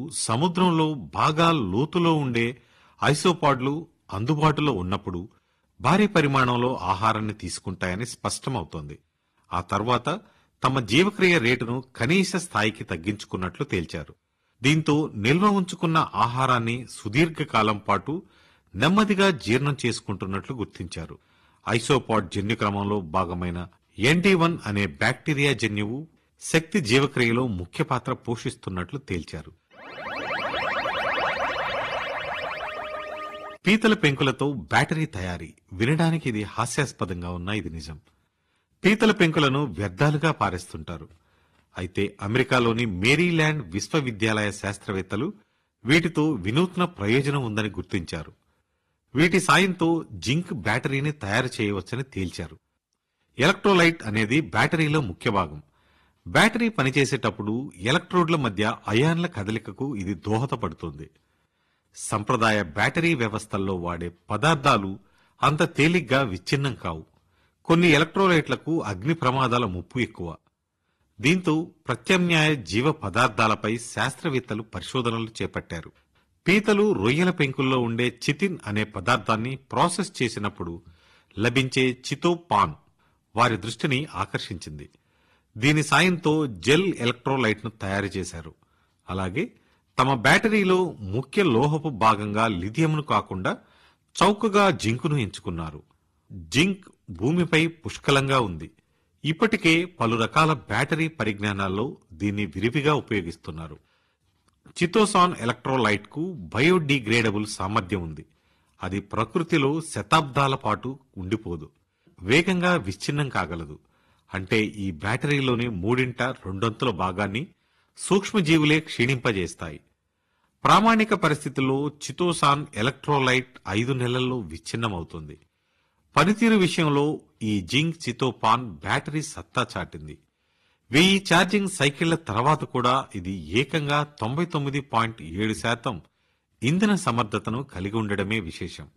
సముద్రంలో బాగా లోతులో ఉండే ఐసోపాడ్లు అందుబాటులో ఉన్నప్పుడు భారీ పరిమాణంలో ఆహారాన్ని తీసుకుంటాయని స్పష్టమవుతోంది ఆ తర్వాత తమ జీవక్రియ రేటును కనీస స్థాయికి తగ్గించుకున్నట్లు తేల్చారు దీంతో నిల్వ ఉంచుకున్న ఆహారాన్ని సుదీర్ఘకాలం పాటు నెమ్మదిగా జీర్ణం చేసుకుంటున్నట్లు గుర్తించారు ఐసోపాడ్ జన్యుక్రమంలో భాగమైన ఎన్టీ వన్ అనే బ్యాక్టీరియా జన్యువు శక్తి జీవక్రియలో ముఖ్య పాత్ర పోషిస్తున్నట్లు తేల్చారు పీతల పెంకులతో బ్యాటరీ తయారీ వినడానికి ఇది హాస్యాస్పదంగా ఉన్నా ఇది నిజం పీతల పెంకులను వ్యర్థాలుగా పారేస్తుంటారు అయితే అమెరికాలోని మేరీల్యాండ్ విశ్వవిద్యాలయ శాస్త్రవేత్తలు వీటితో వినూత్న ప్రయోజనం ఉందని గుర్తించారు వీటి సాయంతో జింక్ బ్యాటరీని తయారు చేయవచ్చని తేల్చారు ఎలక్ట్రోలైట్ అనేది బ్యాటరీలో ముఖ్య భాగం బ్యాటరీ పనిచేసేటప్పుడు ఎలక్ట్రోడ్ల మధ్య అయాన్ల కదలికకు ఇది దోహదపడుతుంది సంప్రదాయ బ్యాటరీ వ్యవస్థల్లో వాడే పదార్థాలు అంత తేలిగ్గా విచ్ఛిన్నం కావు కొన్ని ఎలక్ట్రోలైట్లకు అగ్ని ప్రమాదాల ముప్పు ఎక్కువ దీంతో ప్రత్యామ్నాయ జీవ పదార్థాలపై శాస్త్రవేత్తలు పరిశోధనలు చేపట్టారు పీతలు రొయ్యల పెంకుల్లో ఉండే చితిన్ అనే పదార్థాన్ని ప్రాసెస్ చేసినప్పుడు లభించే చితోపాన్ వారి దృష్టిని ఆకర్షించింది దీని సాయంతో జెల్ ఎలక్ట్రోలైట్ను తయారు చేశారు అలాగే తమ బ్యాటరీలో ముఖ్య లోహపు భాగంగా లిథియంను కాకుండా చౌకగా జింకును ఎంచుకున్నారు జింక్ భూమిపై పుష్కలంగా ఉంది ఇప్పటికే పలు రకాల బ్యాటరీ పరిజ్ఞానాల్లో దీన్ని విరివిగా ఉపయోగిస్తున్నారు చితోసాన్ ఎలక్ట్రోలైట్ కు బయోడిగ్రేడబుల్ సామర్థ్యం ఉంది అది ప్రకృతిలో శతాబ్దాల పాటు ఉండిపోదు వేగంగా విచ్ఛిన్నం కాగలదు అంటే ఈ బ్యాటరీలోని మూడింట రెండొంతుల భాగాన్ని సూక్ష్మజీవులే క్షీణింపజేస్తాయి ప్రామాణిక పరిస్థితుల్లో చితోసాన్ ఎలక్ట్రోలైట్ ఐదు నెలల్లో విచ్ఛిన్నమవుతుంది పనితీరు విషయంలో ఈ జింక్ చితోపాన్ బ్యాటరీ సత్తా చాటింది వెయ్యి ఛార్జింగ్ సైకిళ్ల తర్వాత కూడా ఇది ఏకంగా తొంభై తొమ్మిది పాయింట్ ఏడు శాతం ఇంధన సమర్థతను కలిగి ఉండడమే విశేషం